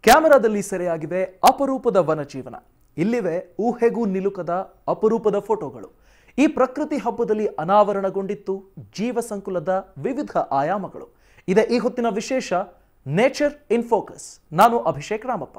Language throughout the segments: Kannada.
ಕ್ಯಾಮೆರಾದಲ್ಲಿ ಸೆರೆಯಾಗಿವೆ ಅಪರೂಪದ ವನಜೀವನ ಇಲ್ಲಿವೆ ಊಹೆಗೂ ನಿಲುಕದ ಅಪರೂಪದ ಫೋಟೋಗಳು ಈ ಪ್ರಕೃತಿ ಹಬ್ಬದಲ್ಲಿ ಅನಾವರಣಗೊಂಡಿತ್ತು ಜೀವ ಸಂಕುಲದ ವಿವಿಧ ಆಯಾಮಗಳು ಇದೆ ಈ ಹೊತ್ತಿನ ವಿಶೇಷ ನೇಚರ್ ಇನ್ ಫೋಕಸ್ ನಾನು ಅಭಿಷೇಕ್ ರಾಮಪ್ಪ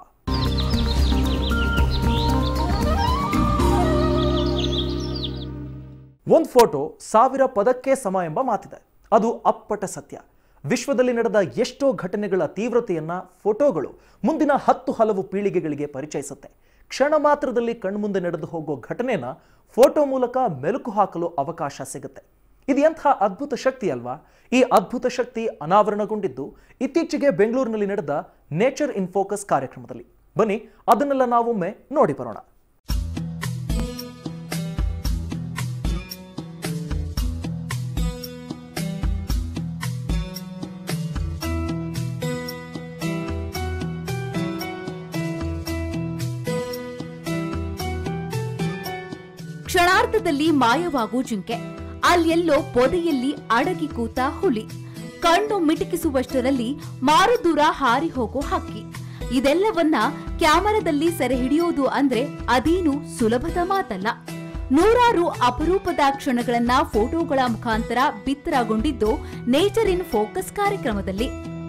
ಒಂದು ಫೋಟೋ ಸಾವಿರ ಪದಕ್ಕೆ ಸಮ ಎಂಬ ಮಾತಿದೆ ಅದು ಅಪ್ಪಟ ಸತ್ಯ ವಿಶ್ವದಲ್ಲಿ ನಡೆದ ಎಷ್ಟೋ ಘಟನೆಗಳ ತೀವ್ರತೆಯನ್ನ ಫೋಟೋಗಳು ಮುಂದಿನ ಹತ್ತು ಹಲವು ಪೀಳಿಗೆಗಳಿಗೆ ಪರಿಚಯಿಸುತ್ತೆ ಕ್ಷಣ ಮಾತ್ರದಲ್ಲಿ ಕಣ್ಮುಂದೆ ನಡೆದು ಹೋಗೋ ಘಟನೆನ ಫೋಟೋ ಮೂಲಕ ಮೆಲುಕು ಹಾಕಲು ಅವಕಾಶ ಸಿಗುತ್ತೆ ಇದು ಎಂಥ ಅದ್ಭುತ ಶಕ್ತಿ ಅಲ್ವಾ ಈ ಅದ್ಭುತ ಶಕ್ತಿ ಅನಾವರಣಗೊಂಡಿದ್ದು ಇತ್ತೀಚೆಗೆ ಬೆಂಗಳೂರಿನಲ್ಲಿ ನಡೆದ ನೇಚರ್ ಇನ್ ಫೋಕಸ್ ಕಾರ್ಯಕ್ರಮದಲ್ಲಿ ಬನ್ನಿ ಅದನ್ನೆಲ್ಲ ನಾವೊಮ್ಮೆ ನೋಡಿ ಬರೋಣ ಕ್ಷಣಾರ್ಧದಲ್ಲಿ ಮಾಯವಾಗೋ ಜಿಂಕೆ ಅಲ್ಲೆಲ್ಲೋ ಪೊದೆಯಲ್ಲಿ ಅಡಗಿ ಕೂತ ಹುಲಿ ಕಣ್ಣು ಮಿಟುಕಿಸುವಷ್ಟರಲ್ಲಿ ಮಾರುದೂರ ಹಾರಿ ಹೋಗೋ ಹಕ್ಕಿ ಇದೆಲ್ಲವನ್ನ ಕ್ಯಾಮರಾದಲ್ಲಿ ಸೆರೆ ಹಿಡಿಯೋದು ಅಂದ್ರೆ ಅದೇನು ಸುಲಭದ ಮಾತಲ್ಲ ನೂರಾರು ಅಪರೂಪದ ಕ್ಷಣಗಳನ್ನ ಫೋಟೋಗಳ ಮುಖಾಂತರ ಬಿತ್ತರಗೊಂಡಿದ್ದು ನೇಚರ್ ಇನ್ ಫೋಕಸ್ ಕಾರ್ಯಕ್ರಮದಲ್ಲಿ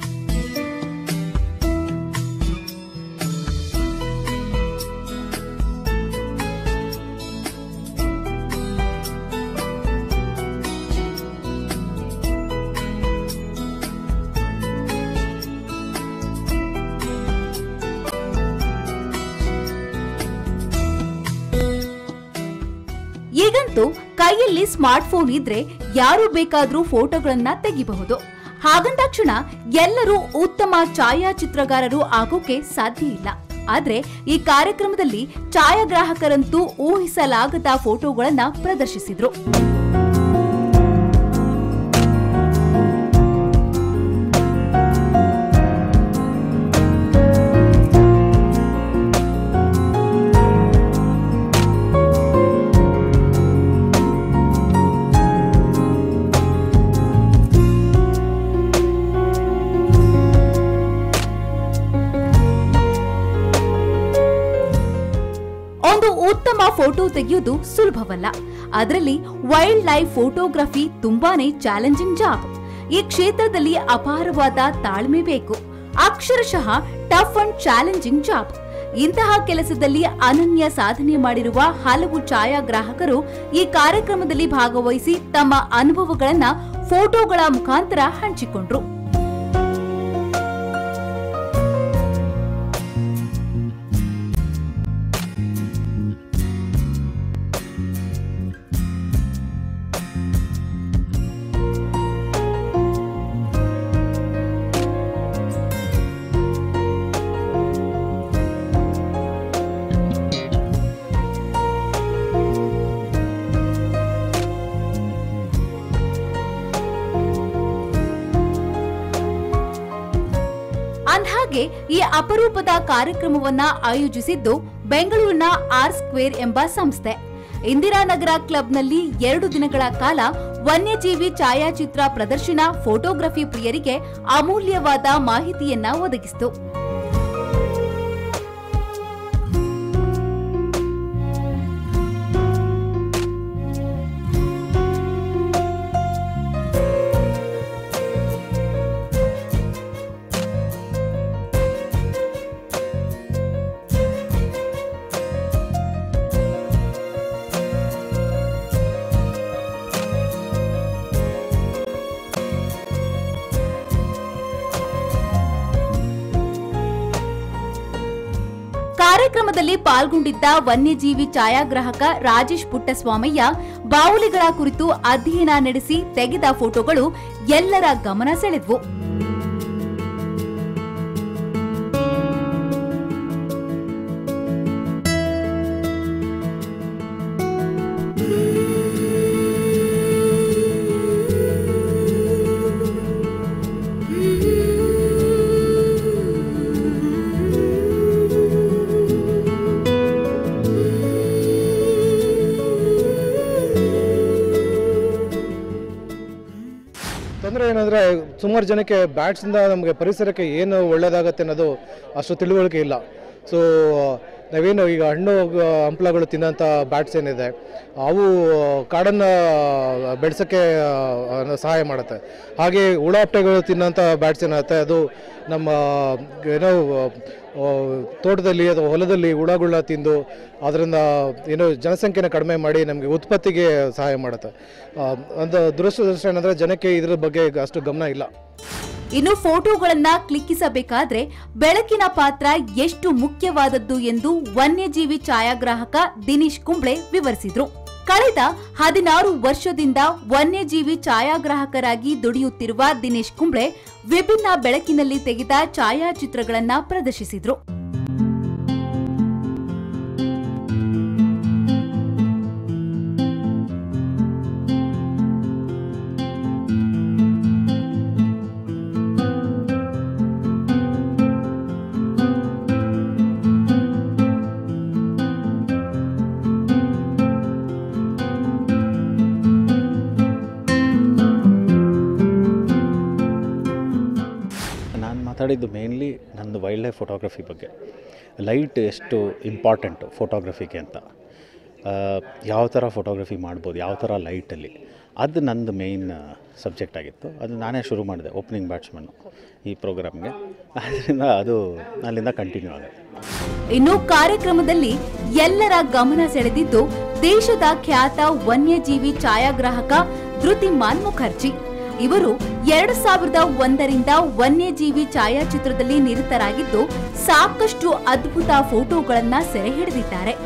ಈಗಂತೂ ಕೈಯಲ್ಲಿ ಸ್ಮಾರ್ಟ್ ಫೋನ್ ಇದ್ರೆ ಯಾರು ಬೇಕಾದ್ರೂ ಫೋಟೋಗಳನ್ನ ತೆಗಿಬಹುದು ಹಾಗಂದಾಕ್ಷಣ ಎಲ್ಲರೂ ಉತ್ತಮ ಛಾಯಾಚಿತ್ರಗಾರರು ಆಗೋಕೆ ಸಾಧ್ಯ ಇಲ್ಲ ಆದ್ರೆ ಈ ಕಾರ್ಯಕ್ರಮದಲ್ಲಿ ಛಾಯಾಗ್ರಾಹಕರಂತೂ ಊಹಿಸಲಾಗದ ಫೋಟೋಗಳನ್ನ ಪ್ರದರ್ಶಿಸಿದ್ರು ಒಂದು ಉತ್ತಮ ಫೋಟೋ ತೆಗೆಯೋದು ಸುಲಭವಲ್ಲ ಅದರಲ್ಲಿ ವೈಲ್ಡ್ ಲೈಫ್ ಫೋಟೋಗ್ರಫಿ ತುಂಬಾನೇ ಚಾಲೆಂಜಿಂಗ್ ಜಾಬ್ ಈ ಕ್ಷೇತ್ರದಲ್ಲಿ ಅಪಾರವಾದ ತಾಳ್ಮೆ ಬೇಕು ಅಕ್ಷರಶಃ ಟಫ್ ಅಂಡ್ ಚಾಲೆಂಜಿಂಗ್ ಜಾಬ್ ಇಂತಹ ಕೆಲಸದಲ್ಲಿ ಅನನ್ಯ ಸಾಧನೆ ಮಾಡಿರುವ ಹಲವು ಛಾಯಾಗ್ರಾಹಕರು ಈ ಕಾರ್ಯಕ್ರಮದಲ್ಲಿ ಭಾಗವಹಿಸಿ ತಮ್ಮ ಅನುಭವಗಳನ್ನ ಫೋಟೋಗಳ ಮುಖಾಂತರ ಹಂಚಿಕೊಂಡ್ರು ಅಂದ್ಹಾಗೆ ಈ ಅಪರೂಪದ ಕಾರ್ಯಕ್ರಮವನ್ನ ಆಯೋಜಿಸಿದ್ದು ಬೆಂಗಳೂರಿನ ಆರ್ ಸ್ಕ್ವೇರ್ ಎಂಬ ಸಂಸ್ಥೆ ಇಂದಿರಾನಗರ ಕ್ಲಬ್ನಲ್ಲಿ ಎರಡು ದಿನಗಳ ಕಾಲ ವನ್ಯಜೀವಿ ಛಾಯಾಚಿತ್ರ ಪ್ರದರ್ಶನ ಫೋಟೋಗ್ರಫಿ ಪ್ರಿಯರಿಗೆ ಅಮೂಲ್ಯವಾದ ಮಾಹಿತಿಯನ್ನ ಒದಗಿಸಿತು ಕಾರ್ಯಕ್ರಮದಲ್ಲಿ ಪಾಲ್ಗೊಂಡಿದ್ದ ವನ್ಯಜೀವಿ ಛಾಯಾಗ್ರಾಹಕ ರಾಜೇಶ್ ಪುಟ್ಟಸ್ವಾಮಯ್ಯ ಬಾವುಲಿಗಳ ಕುರಿತು ಅಧ್ಯಯನ ನಡೆಸಿ ತೆಗೆದ ಫೋಟೋಗಳು ಎಲ್ಲರ ಗಮನ ಸೆಳೆದ್ವು ತೊಂದರೆ ಏನಂದರೆ ಸುಮಾರು ಜನಕ್ಕೆ ಬ್ಯಾಟ್ಸಿಂದ ನಮಗೆ ಪರಿಸರಕ್ಕೆ ಏನು ಒಳ್ಳೆಯದಾಗತ್ತೆ ಅನ್ನೋದು ಅಷ್ಟು ತಿಳುವಳಿಕೆ ಇಲ್ಲ ಸೊ ನಾವೇನು ಈಗ ಹಣ್ಣು ಆ, ಹಂಪ್ಲಗಳು ತಿನ್ನೋಂಥ ಬ್ಯಾಟ್ಸ್ ಏನಿದೆ ಅವು ಕಾಡನ್ನು ಬೆಳೆಸೋಕ್ಕೆ ಆ, ಸಹಾಯ ಮಾಡುತ್ತೆ ಹಾಗೆ ಹುಳಾಪ್ಟೆಗಳು ತಿನ್ನೋಂಥ ಬ್ಯಾಟ್ಸ್ ಏನಿರುತ್ತೆ ಅದು ನಮ್ಮ ಏನೋ ಆ, ತೋಟದಲ್ಲಿ ಅಥವಾ ಹೊಲದಲ್ಲಿ ಹುಳಗಳನ್ನ ತಿಂದು ಅದರಿಂದ ಏನೋ ಜನಸಂಖ್ಯೆನ ಕಡಿಮೆ ಮಾಡಿ ನಮಗೆ ಉತ್ಪತ್ತಿಗೆ ಸಹಾಯ ಮಾಡುತ್ತೆ ಆ, ಒಂದು ದುರದೃಷ್ಟ ಏನಂದರೆ ಜನಕ್ಕೆ ಇದ್ರ ಬಗ್ಗೆ ಅಷ್ಟು ಗಮನ ಇಲ್ಲ ಇನ್ನು ಫೋಟೋಗಳನ್ನ ಕ್ಲಿಕ್ಕಿಸಬೇಕಾದ್ರೆ ಬೆಳಕಿನ ಪಾತ್ರ ಎಷ್ಟು ಮುಖ್ಯವಾದದ್ದು ಎಂದು ವನ್ಯಜೀವಿ ಛಾಯಾಗ್ರಾಹಕ ದಿನೇಶ್ ಕುಂಬ್ಳೆ ವಿವರಿಸಿದ್ರು ಕಳೆದ ಹದಿನಾರು ವರ್ಷದಿಂದ ವನ್ಯಜೀವಿ ಛಾಯಾಗ್ರಾಹಕರಾಗಿ ದುಡಿಯುತ್ತಿರುವ ದಿನೇಶ್ ಕುಂಬ್ಳೆ ವಿಭಿನ್ನ ಬೆಳಕಿನಲ್ಲಿ ತೆಗೆದ ಛಾಯಾಚಿತ್ರಗಳನ್ನ ಪ್ರದರ್ಶಿಸಿದ್ರು ನಾನು ಮಾತಾಡಿದ್ದು ಮೇನ್ಲಿ ನಂದು ವೈಲ್ಡ್ ಲೈಫ್ ಫೋಟೋಗ್ರಫಿ ಬಗ್ಗೆ ಲೈಟ್ ಎಷ್ಟು ಇಂಪಾರ್ಟೆಂಟು ಫೋಟೋಗ್ರಫಿಗೆ ಅಂತ ಆ, ಯಾವ ಥರ ಫೋಟೋಗ್ರಫಿ ಮಾಡ್ಬೋದು ಯಾವ ಥರ ಲೈಟಲ್ಲಿ ಅದು ನಂದು ಮೇಯ್ನ್ ಸಬ್ಜೆಕ್ಟ್ ಆಗಿತ್ತು ಅದು ನಾನೇ ಶುರು ಮಾಡಿದೆ ಓಪನಿಂಗ್ ಬ್ಯಾಟ್ಸ್ಮನ್ನು ಈ ಪ್ರೋಗ್ರಾಮ್ಗೆ ಅದರಿಂದ ಅದು ಅಲ್ಲಿಂದ ಕಂಟಿನ್ಯೂ ಆಗುತ್ತೆ ಇನ್ನು ಕಾರ್ಯಕ್ರಮದಲ್ಲಿ ಎಲ್ಲರ ಗಮನ ಸೆಳೆದಿದ್ದು ದೇಶದ ಖ್ಯಾತ ವನ್ಯಜೀವಿ ಛಾಯಾಗ್ರಾಹಕ ಧೃತಿಮಾನ್ ಮುಖರ್ಜಿ ಇವರು ಎರಡು ಸಾವಿರದ ಒಂದರಿಂದ ವನ್ಯಜೀವಿ ಛಾಯಾಚಿತ್ರದಲ್ಲಿ ನಿರತರಾಗಿದ್ದು ಸಾಕಷ್ಟು ಅದ್ಭುತ ಫೋಟೋಗಳನ್ನ ಸೆರೆ ಹಿಡಿದಿದ್ದಾರೆ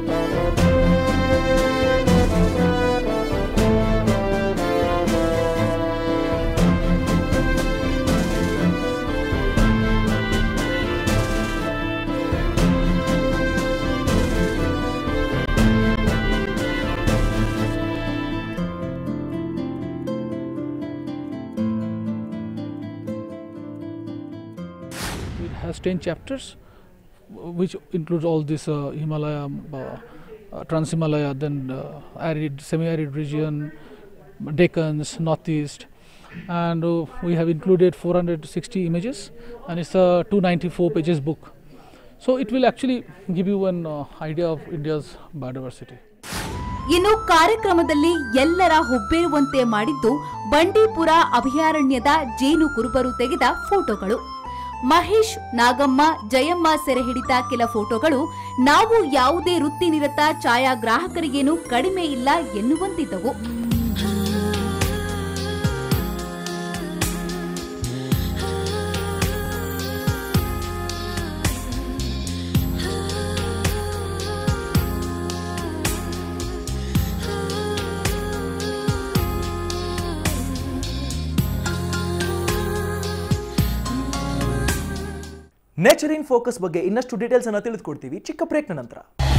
It has 10 chapters, w- which includes all this uh, Himalaya, uh, uh, Trans Himalaya, then uh, arid, semi arid region, Deccans, Northeast. And uh, we have included 460 images, and it's a 294 pages book. So it will actually give you an uh, idea of India's biodiversity. ಇನ್ನು ಕಾರ್ಯಕ್ರಮದಲ್ಲಿ ಎಲ್ಲರ ಹುಬ್ಬೇರುವಂತೆ ಮಾಡಿದ್ದು ಬಂಡೀಪುರ ಅಭಯಾರಣ್ಯದ ಜೇನು ಕುರುಬರು ತೆಗೆದ ಫೋಟೋಗಳು ಮಹೇಶ್ ನಾಗಮ್ಮ ಜಯಮ್ಮ ಸೆರೆ ಹಿಡಿದ ಕೆಲ ಫೋಟೋಗಳು ನಾವು ಯಾವುದೇ ವೃತ್ತಿನಿರತ ಛಾಯಾಗ್ರಾಹಕರಿಗೇನು ಕಡಿಮೆ ಇಲ್ಲ ಎನ್ನುವಂತಿದ್ದವು ನೇಚರ್ ಇನ್ ಫೋಕಸ್ ಬಗ್ಗೆ ಇನ್ನಷ್ಟು ಡೀಟೇಲ್ಸ್ ಅನ್ನು ತಿಳಿದುಕೊಡ್ತೀವಿ ಚಿಕ್ಕ ಬ್ರೇಕ್ನ ನಂತರ